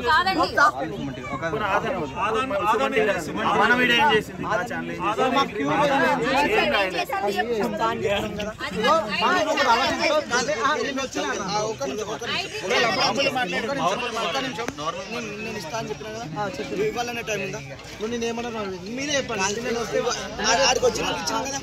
కాదండి మన వీడియో ఏం చేసింది మా ఛానల్ ఏం చేసింది? ఏం చేశారు? అది కాదు. నేను ఇస్తా అని చెప్పినా కదా ఇవ్వాలనే టైం ఉందా నువ్వు నేను ఏమన్నా మీరే చెప్పండి నేను వస్తే ఆడ- ఆడికి వచ్చి నాకు ఇచ్చినా కదా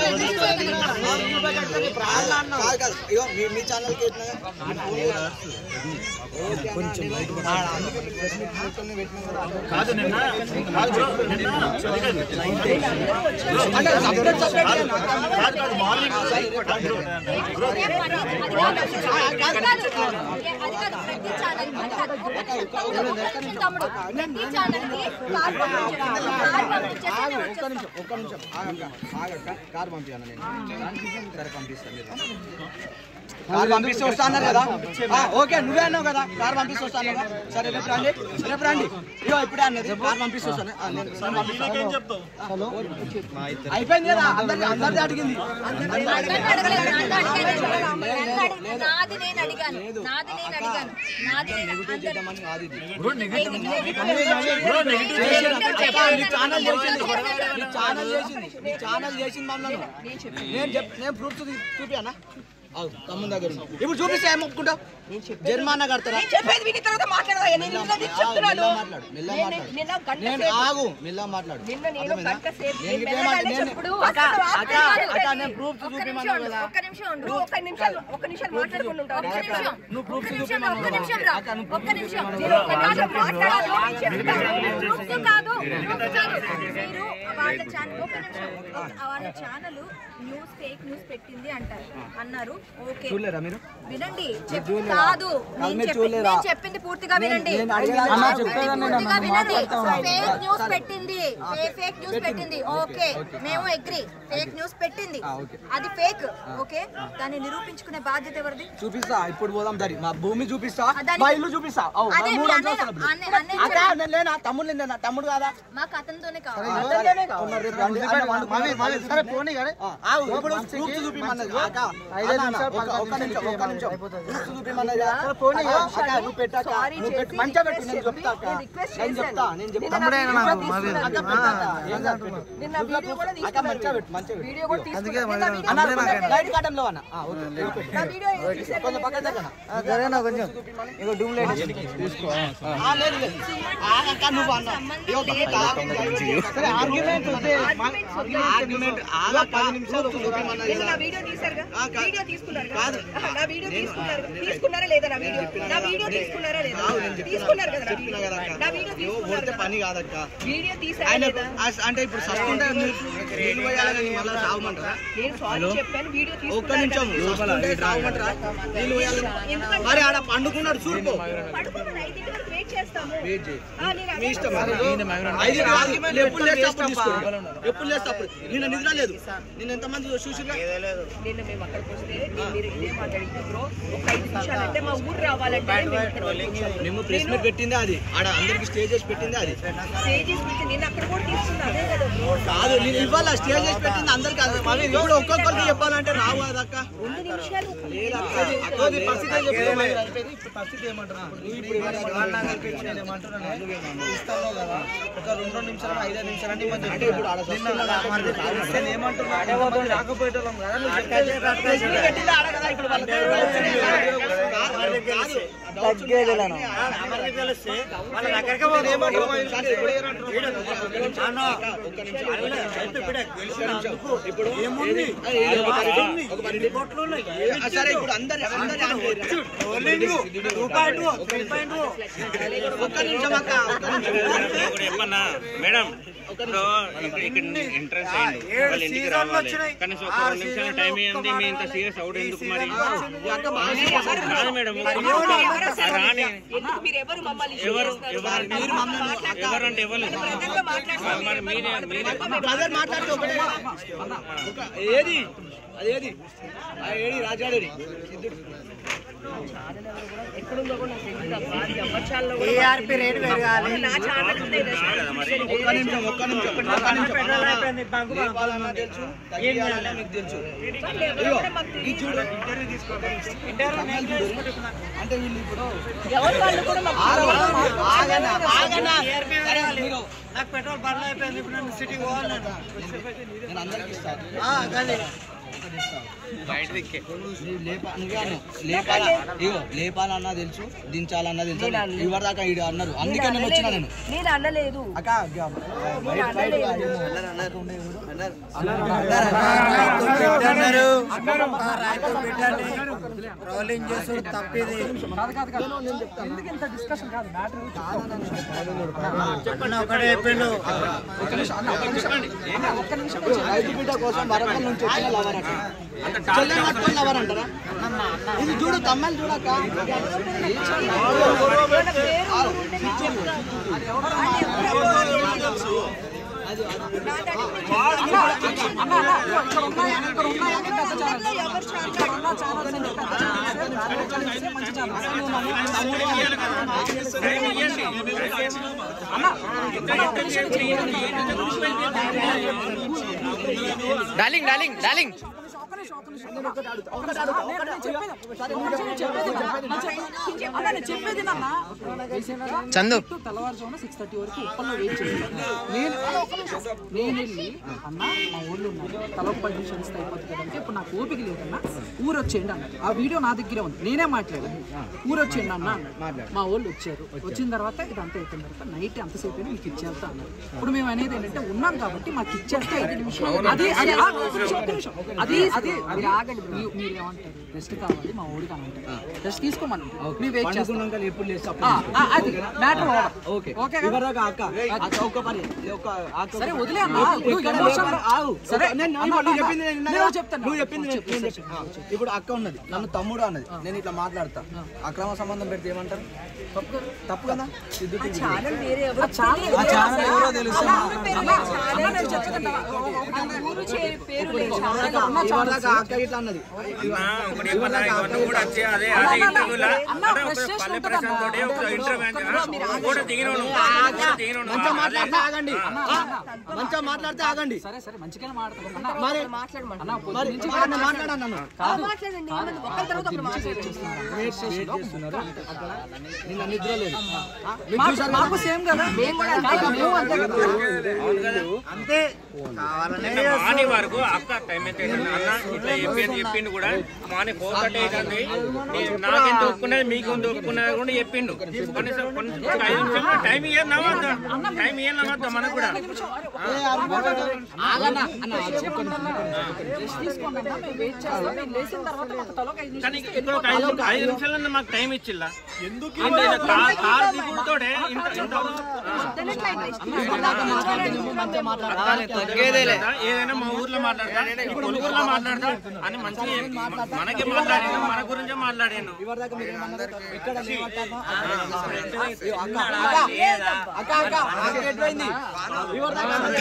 కాదు కాదు ఇగో మీ మీ ఛానల్కి పెట్టినా కదా మీరు ఫోన్ చేసి- ఓకే అన్న, నేను- అందుకే మీకు press meet పెట్టుకొని పెట్టినా కదా. కాదు నిన్న కాదు బ్రో, నిన్న అది కాదు. అంటే separate separate గా నాకు కాదు కాదు మార్నింగ్ అది కాదు. అది కాదు. అది కాదు. ప్రతి ఛానల్ కి, అది కాదు. ఒక్క తమ్ముడు ప్రతి ఛానల్ కి కార్ పంపించారు. కార్ పంపించేసి నేను ఒక్క నిమిషం ఒక్క నిమిషం ఆగక్క ఆగక్క కార్ పంపించాను నేను సరే పంపిస్తాను మీరు. కార్ పంపిస్తే వస్తా అన్నారు కదా ఆ, ఓకే నువ్వే అన్నావు కదా కార్ పంపిస్తే వస్తా అన్నావు కదా సరే రేపు రండి రేపు రండి ఇగో ఇప్పుడే అన్నది కార్ పంపిస్తే వస్తాను ఆ, నేను నేను పంపిస్తాను. ఏం చెప్తావు అయిపోయింది కదా అందరి అందరిది అడిగింది నన్ను అడగలేదు. నన్ను అడిగాను. నన్ను అడిగి- నాది నేను అడిగాను నాది నేను అడిగాను నాది నేను అందరి- చేద్దామని కాదు ఇది bro negative negative bro negative నీ ఛానల్ చేసింది నీ ఛానల్ చేసింది నీ ఛానల్ చేసింది మమ్మల్ని నేను చెప్ నేను ప్రూఫ్ చూపియానా అవు తమ్ముని దగ్గర ఉంది. ఇప్పుడు చూపిస్తే ఏం ఒప్పుకుంటావు జరిమానా కడతారా చెప్పేది విని తర్వాత మాట్లాడదా నేను ఇంట్లో ఆగు, చెప్తున్నాను మెల్లగా మాట్లాడు మెల్లగా నేను- మాట్లాడు నిన్న గంట నేను సేపు- ఆగు మెల్లగా మాట్లాడు నిన్న నేను అర్థమైందా? గంట సేపు నేను నేను ఇదేమంటే మెల్లగానే నేను- చెప్పుడు. అక్క, అసలు అక్క, ఆపేది అక్క, లేదు. నేను ప్రూఫ్ ఒక్క నిమిషం చూపిమన్నావు ఉండు, కదా ఒక్క నిమిషం ఉండు నువ్వు ఒక్క నిమిషం ఒక్క నిమిషం మాట్లాడుకుని ఉంటావు ఒక్క నిమిషం నువ్వు ఒక్క ప్రూఫ్ నిమిషం రా, ఒక్క నిమిషం రా అక్క, నువ్వు ఒక్క నిమిషం నేను ఒక్క నిమిషం మాట్లాడాలి నేను చెప్తాను. ప్రూఫ్ కాదు ప్రూఫ్ కాదు మీరు వాళ్ళ ఛానల్ ఒక నిమిషం వాళ్ళ ఛానల్ న్యూస్ ఫేక్ న్యూస్ పెట్టింది అంటారు అన్నారు ఓకే చూడలేరా మీరు వినండి చెప్- చూడలేరా? కాదు కాదు, నేను మీరు చెప్పి- చూడలేరా? నేను చెప్పింది పూర్తిగా వినండి నేను అడిగేదా? నేను అన్నా, చెప్పింది చెప్పేదాన్ని నేను పూర్తిగా వినండి మాట్లాడతా ఉన్నాను. ఫేక్ న్యూస్ సరే. పెట్టింది ఫేక్ న్యూస్ పెట్టింది ఓకే మేము అగ్రి ఫేక్ న్యూస్ పెట్టింది ఆ, ఓకే. అది ఫేక్ ఓకే దాన్ని నిరూపించుకునే బాధ్యత ఎవరిది చూపిస్తా ఇప్పుడు పోదాం దరి మా భూమి చూపిస్తా ఆ, దానికి- మా ఇల్లు చూపిస్తా అవు, మా అదే మూడు మీ అంతస్తుల అన్నయ్య- భూమి. అన్నయ్య- అన్నయ్య అక్క, నేను లేనా తమ్ముడు లేనా తమ్ముడు కాదా మాకు అతనితోనే కావాలి ఉన్నారు రేపు రండి. అన్న వండుకున్నారు. సరే పోనీ కానీ ఆ, ఆగు, ఇప్పుడు ప్రూఫ్ చూపిమన్నది అక్క, ఐదే అన్న, నిమిషాలు, ఒక్క- పది ఒక్క నిమిషం ఒక్క నిమిషం ప్రూఫ్ చూపిమన్నది సరే, పోనీ అక్క, అక్క, నువ్వు పెట్టాక సారీ నువ్వు పెట్టు చేసి మంచిగా పెట్టు నేను రిక్వెస్ట్ చెప్తా అక్క నేను రిక్వెస్ట్ నేను చెప్తా చేశాను. నేను చెప్తా నిన్న తమ్ముడే నా నాకు వీడియో మాది. అక్క, తీసుకున్నారు. పెట్టు అక్క. ఏం కాదు, పెట్టు. నిన్న వీడియో కూడా అక్క తీసుకున్నారు మంచిగా పెట్టు మంచిగా పెట్టు వీడియో కూడా అందుకే తీసుకున్నారు. మరి నిన్న అన్న, వీడియో తమ్ముడే నాకు. లైట్ కట్టంలో అన్న ఆ, ఓకే నా వీడియో తీశారు. కొంచెం పక్కన జరగనా? సరేనా కొంచెం ఇగో డూమ్ లైట్ తీసుకో ఆ, లేదు లేదు ఆ, అక్క, నువ్వు అన్న ఇగో అక్క, సరే ఆర్గ్యుమెంట్ వద్దే. ఆర్గ్యుమెంట్ ఆగా పది నిమిషాలు చూపిమన్నది నిన్న కదా. నా వీడియో తీశారుగా ఆ, కా- వీడియో తీసుకున్నారు కాదు. నా వీడియో తీసుకున్నారు తీసుకున్నారా లేదా నా వీడియో నా వీడియో తీసుకున్నారా లేదా తీసుకున్నారు కదా నా చెప్పినా వీడియో కదా అక్క. నా వీడియో ఇగో తీసుకున్నారు కొడితే కదా. పని కాదక్క వీడియో తీసారా ఆయన లేదా అస్- అంటే ఇప్పుడు సస్తుంటే నీళ్ళు పోయాలని మళ్ళీ సాగమంటారా నేను సారీ చెప్పాను వీడియో ఒక్క తీసుకున్నారు నిమిషం సస్తుంటే సాగమంటారా నీళ్ళు పోయాలని ఎందుకంటే మరి ఆడ పండుకున్నాడు చూడుకో పడుకున్నాను ఐదింటి వరకు వెయిట్ చేస్తాము వెయిట్ చేయి ఆ, నేను మీ అదే ఇష్టం చెప్తాను. ఐదు కాదు ఎప్పుడు లేస్తే అప్పుడు తీసుకోండి ఎప్పుడు లేస్తే అప్పుడు నిన్న నిద్ర లేదు నేను ఎంతమంది చూసిరా నిన్న మేము అక్కడికి వస్తే నేను మీరు ఇదే మాట్లాడింది బ్రో ఒక ఐదు నిమిషాలు అంటే మా ఊరు రావాలంటే మేము ఇక్కడికి వచ్చాము. మేము ప్రెస్ మీట్ పెట్టిందే అది ఆడ అందరికి స్టేజ్ చేసి పెట్టిందే అది స్టేజెస్ పెట్టి నేను అక్కడ కూడా తీసుకున్నా అదే కదా బ్రో కాదు నేను ఇవాళ స్టేజ్ చేసి పెట్టింది అందరికి అది మరి ఇప్పుడు ఒక్కొక్కరికి చెప్పాలంటే రావు కదక్క రెండు నిమిషాలు లేదక్క అక్కది పరిస్థితి ఏం చెప్పు మరి. ఇప్పుడు పరిస్థితి ఏమంటున్నా ఇప్పుడు ఇస్తాను కదా ఒక రెండు రెండు నిమిషాలు ఐదు నిమిషాలు అంటే మంచిగా అంటే ఇప్పుడు ఆడ వస్తున్నాడు నేను ఏమంటున్నా రాకపోయేటోళ్ళం కదా నువ్వు చెప్పేది పెట్టింది ఆడ కదా ఇప్పుడు వాళ్ళ ఇప్పుడు ఏముంది సరే ఇప్పుడు అందరి అందరి ఒక్క నిమిషం అక్క ఒక్క నిమిషం ఒకటి చెప్పన్నా మేడం ఇప్పుడు ఇక్కడ ఇక్కడ ఎంట్రన్స్ అయ్యింది వాళ్ళ ఇంటికి రావాలి కనీసం ఒక రెండు నిమిషాలు టైం ఇవ్వండి మీ ఇంత సీరియస్ అవుట్ ఎందుకు మరి కాదు మేడం ఆ రాని ఎందుకు మీరు ఎవరు మమ్మల్ని ఎవరు ఎవరు మీరు మమ్మల్ని ఎవరంటే ఎవరు ప్రజల్లో మాట్లాడుతున్నారు మరి మీరే మీరే బ్రదర్ మాట్లాడితే ఒకటే ఒక ఏది అదేది ఆ ఏడి రాజాడేడి సిద్ధుడు ఎక్కడుందో కూడా నాకు తెలియదు అబ్బా. అది ఎవరి ఛానల్లో కూడా నా ఛానల్ ఉంది ఒక్క నిమిషం ఒక్క నిమిషం ఒక్క నిమిషం నేపాలన్నా తెలుసు తగ్గియాలన్నా మీకు తెలుసు ఇదిగో, ఇది చూడు తమిళ్ చూడు. అంటే వీళ్ళు ఇప్పుడు ఎవరి వాళ్ళు కూడా మాకు ఆగనా ఆగనా సరే, మీరు నాకు పెట్రోల్ బండ్లు అయిపోయింది ఇప్పుడు నేను సిటీకి పోవాలి నేను. నేను అందరికి ఇస్తాను ఆ, గది. నీవు లేపా నువ్వే అన్నావు లేపాలా ఇగో లేపాలన్నా తెలుసు దించాలన్నా తెలుసు ఇవరి దాకా ఈడు అన్నారు అందుకే నేను వచ్చినా నేను నేను అనలేదు అక్క గ- బయట- బయట అదేమో అన్నారు, అన్నారు, ఉండే ఎవరు? అన్నారు. రోలింగ్ చేసుడు తప్పిది చెప్పండి ఒకటే చెప్పిండు రైతు బిడ్డ కోసం వరంగల్ నుంచి వచ్చిన లవర్ అక్క చెల్లెని పట్టుకొని లవర్ అంటారా ఇది చూడు తమ్మని చూడక్క డార్లింగ్ డార్లింగ్ డార్లింగ్ చెప్పేది నాన్న చందు తెల్లవారుజామున సిక్స్ థర్టీ వరకు ఉప్పల్లో వెయిట్ చేశాను నేను అలా ఒక్క నిమిషం. నేను వెళ్ళి అన్న మా ఊళ్ళో ఉన్నారు తల ఒక పది నిమిషాలు ఇస్తే అయిపోతుంది కదా అంటే ఇప్పుడు నాకు ఓపిక లేదన్న ఊరు వచ్చేయండి అన్న ఆ వీడియో నా దగ్గరే ఉంది నేనే మాట్లాడాను ఊరు వచ్చేయండి అన్న అన్నాడు. మా వాళ్ళు వచ్చారు వచ్చిన తర్వాత ఇదంతా అయిపోయిన తర్వాత నైట్ ఎంతసేపు అయినా మీకు ఇచ్చేస్తా అన్నారు ఇప్పుడు మేము అనేది ఏంటంటే ఉన్నాం కాబట్టి మాకు ఇచ్చేస్తే ఐదు నిమిషాలు అది అది ఆ, ఒక్క నిమిషం, ఒక్క నిమిషం. అది అది అది ఆగండి మీ- మీరు ఏమంటారు రెస్ట్ కావాలి మా ఊడికి అని అంటారు రెస్ట్ తీసుకోమని మేము వెయిట్ చేస్తాం పండుకున్నాక ఎప్పుడు లేస్తే ఆ, ఆ, అది మ్యాటర్ ఓవర్ ఓకే ఓకే కదా? ఇవరి దాకా అక్క అక్క ఒక్క పని ఒక అక్క సరే వదిలే అన్న నువ్వు ఎమోషన్ ఆగు. సరే ఒక- నేను- అన్న, నువ్వు అన్న, చెప్పింది నేను విన్నా నేను కదా? చెప్తాను. నువ్వు చెప్పింది నేను- చెప్పు, నేను చెప్పు, చెప్తాను. ఆ, ఇప్పుడు అక్క ఉన్నది నన్ను తమ్ముడు అన్నది నేను ఇట్లా మాట్లాడతా అక్రమ సంబంధం పెడితే ఏమంటారు తప్పు కదా సిద్ధు టీవీ. ఛానల్ వేరే ఎవరు ఆ ఛానల్ ఎవరో తెలుసా? ఊరు చే- పేరు లేదు ఇవరి దాకా అక్క ఇట్లా అన్నది ఇప్పుడు ఏమన్నా ఇవన్నీ కూడా వచ్చి అదే అదే ఇంటర్వ్యూలా అదే ఒక పల్లె ప్రశాంత్ తోటి ఒక ఇంటర్వ్యూ కూడా దిగినోడు కూడా దిగినోడు మంచిగా అదే మాట్లాడితే ఆగండి ఆ, మంచిగా మాట్లాడితే ఆగండి సరే సరే మంచిగానే మాట్లాడతాను అన్న మరి మాట్లాడమని అన్న పొద్దు మరి నుంచి మాట్లాడ- మాట్లాడను నన్ను మాట్లాడండి ఏమన్నా ఒకరి తర్వాత ఒకరు మాట్లాడండి వెయిట్ చేస్తున్నారు అక్కడ నిన్న నిద్ర లేదు ఆ, మీకు మాకు- చూశారు మాకు సేమ్ కదా కాదు, మేము అంతే కదా అంతే కావాలనే నిన్న మార్నింగ్ వరకు అక్క టైం ఎంత అయింది అన్న ఇట్లా చెప్పింది చెప్పిండు కూడా మార్నింగ్ ఫోర్ థర్టీ అవుతుంది నాకెంత ఒప్పుకున్నది మీకు ఎంత ఒప్పుకున్నది కూడా చెప్పిండు కనీసం కొంచెం ఒక ఐదు నిమిషాలు టైం ఇయ్యాలి నమ్మద్దా టైం ఇయ్యాలి నమ్మద్దా మనకు కూడా ఆగన్నా అన్న రెస్ట్ తీసుకోండి అన్న మేము వెయిట్ చేస్తాం మేము లేచిన తర్వాత మాకు తలొక ఐదు కానీ నిమిషాలు ఇక్కడ ఒక ఐదు ఐదు నిమిషాలన్నా మాకు టైం ఇచ్చిల్లా అంటే ఇలా కార్ కార్ దిగుడుతోటే ఇంత ఇంత తగ్గేదేలే కదా, ఏదైనా మా ఊర్లో మాట్లాడతా ఇప్పుడు ఊర్లో మాట్లాడతా అని మంచిగా చెప్పి మనకి మాట్లాడాను మన గురించే మాట్లాడాను ఇవరి దాకా మీరు ఏమన్నారు ఇక్కడ ఏమంటారు అక్క అక్క అక్క అక్క అక్క ఎటువైంది ఇవరి దాకా అన్నది.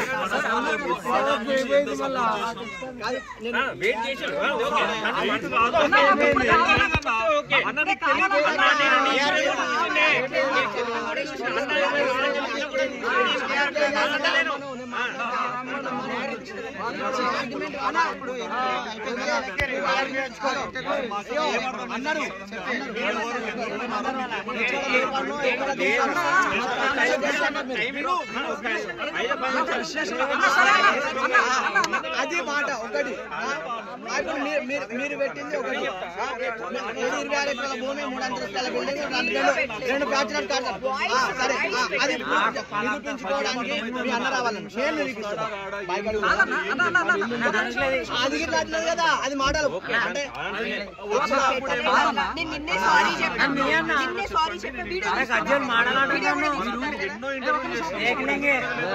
కాదు, నేను వెయిట్ చేసాడు ఆ, ఓకే కానీ మనసు బాగా ఓకే అన్న నేను నీ అన్నారు అది మాట ఒకటి ఆ, ఇప్పుడు మీరు- మీరు- మీరు పెట్టింది ఒకటి ఆ, మూడు ఇరవై ఆరు ఎకరాల భూమి మూడు అంతస్తుల బిల్డింగ్ రెండు రెండు రెండు బ్యాచులర్ కార్లు ఆ, సరే ఆ, అది నిరూపించుకోవడానికి మీ అన్న రావాలని నేను నిరూపిస్తాను బాయ్కాడు. అది గిట్లా అట్లేదు కదా అది మాటలు అంటే నేను నిన్నే సారీ చెప్పాను నిన్నే సారీ చెప్పా వీడియో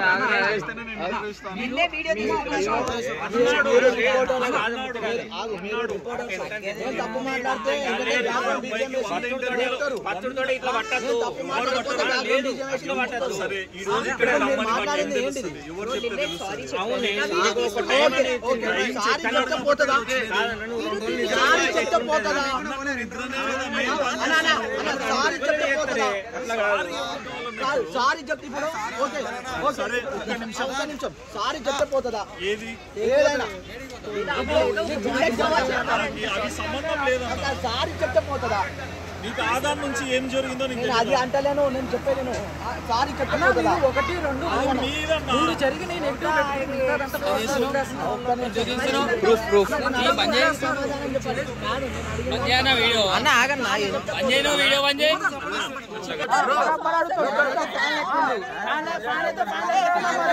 నిన్నే వీడియో తీసుకున్నాను ఆగు, మీరు నేను తప్పు మాట్లాడితే ఎందుకంటే బ్యాక్గ్రౌండ్ BGM వేసి లేపుతారు. పత్రుడితో ఇట్లా పట్టద్దు నేను తప్పు మాట్లాడకపోతే బ్యాక్గ్రౌండ్ BGM వేసి లేపుతారు. సరే ఈ రోజు ఇక్కడ మీరు రమ్మని మాకు ఏం మాట్లాడింది ఏంటిది? తెలుస్తుంది ఎవరు చెప్తే తెలుస్తుంది అవును ఓకే, ఓకే. సారీ చెప్తే పోతుందా సారీ చెప్తే పోతుందా అన్న, అన్న, అన్న, సారీ చెప్తే పోతుందా కాదు, సారీ చెప్తే ఇప్పుడు ఓకే ఓకే సరే ఒక్క నిమిషం ఒక్క నిమిషం సారీ చెప్తే పోతుందా ఏది ఏదైనా నీకు గుండెకి జవాబు దానికి అది సంబంధం లేదన్న అసలు సారీ చెప్తే పోతుందా నీకు ఆధార్ నుంచి ఏం జరిగిందో నీకు నేను అది అంటలేను నేను చెప్పలేను సారీ చెప్తే అన్న, పోతుందా మీరు ఒకటి రెండు మూడు మీదన్నా మూడు జరిగి నేను ఎక్కువ పెట్టుకుని మిగతాదంతా పోస్తాను. ఒక్క నిమిషం. ప్రూఫ్ ప్రూఫ్ సమాధానం చెప్పండి. కాదు, నేను అడిగిన అన్న ఆగన్నా బరాబర్ అడుగుతాడు. ఫ్యాన్ లే- ఫ్యాన్ అయితే ఫ్యాన్ లే.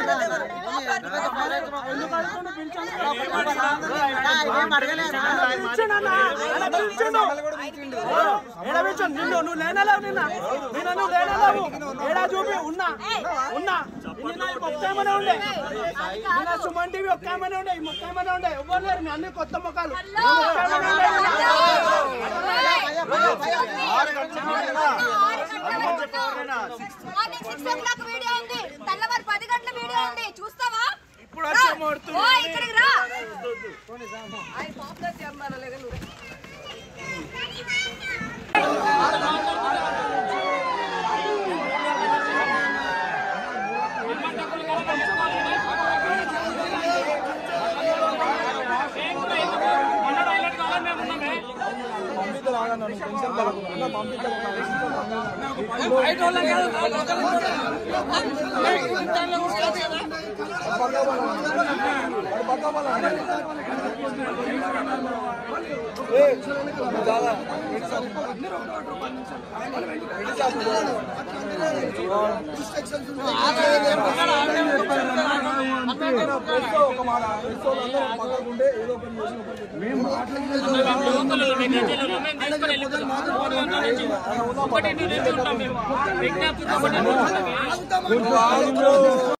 ఎందుకు అడుగుతుండు? పిలిచండి. ఏం అడగలేరా? పిలిచిండు అన్న. అన్న పిలిచిండు. ఏడ పిలిచిండు? నిన్ను నువ్వు లేనలేవు నిన్న నిన్న నువ్వు లేనలేవు ఏడా చూపి ఉన్నా ఉన్నా నిన్న ఈ మొక్కమనే ఉండే నిన్న సుమన్ టీవీ ఒక్కమనే ఉండే ఈ మొక్కమనే ఉండే ఎవ్వరు లేరు మీ అన్ని కొత్త ముఖాలు ఒక్కమనే ఉండే. Morning six o'clock video ఉంది తెల్లవారు పది గంటల వీడియో ఉంది చూస్తావా ఇప్పుడు వచ్చే మొడుతుంది. ఓ ఇక్కడికి రా ఒకటి